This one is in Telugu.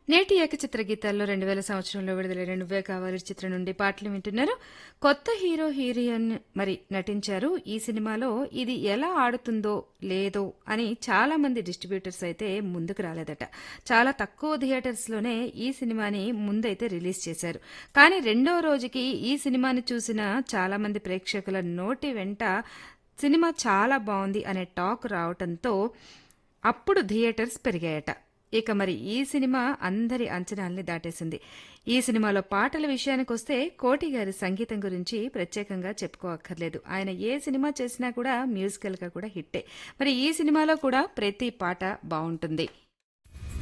నేటి ఏకచిత్ర గీతాల్లో రెండు వేల సంవత్సరంలో విడుదలైన నువ్వే కావాలి చిత్రం నుండి పాటలు వింటున్నారు కొత్త హీరో హీరోయిన్ మరి నటించారు ఈ సినిమాలో ఇది ఎలా ఆడుతుందో లేదో అని చాలా మంది డిస్ట్రిబ్యూటర్స్ అయితే ముందుకు రాలేదట చాలా తక్కువ థియేటర్స్ లోనే ఈ సినిమాని ముందైతే రిలీజ్ చేశారు కానీ రెండో రోజుకి ఈ సినిమాని చూసిన చాలా మంది ప్రేక్షకుల నోటి వెంట సినిమా చాలా బాగుంది అనే టాక్ రావటంతో అప్పుడు థియేటర్స్ పెరిగాయట ఇక మరి ఈ సినిమా అందరి అంచనాల్ని దాటేసింది ఈ సినిమాలో పాటల విషయానికి వస్తే కోటి గారి సంగీతం గురించి ప్రత్యేకంగా చెప్పుకోక్కర్లేదు ఆయన ఏ సినిమా చేసినా కూడా మ్యూజికల్ గా కూడా హిట్టే మరి ఈ సినిమాలో కూడా ప్రతి పాట బాగుంటుంది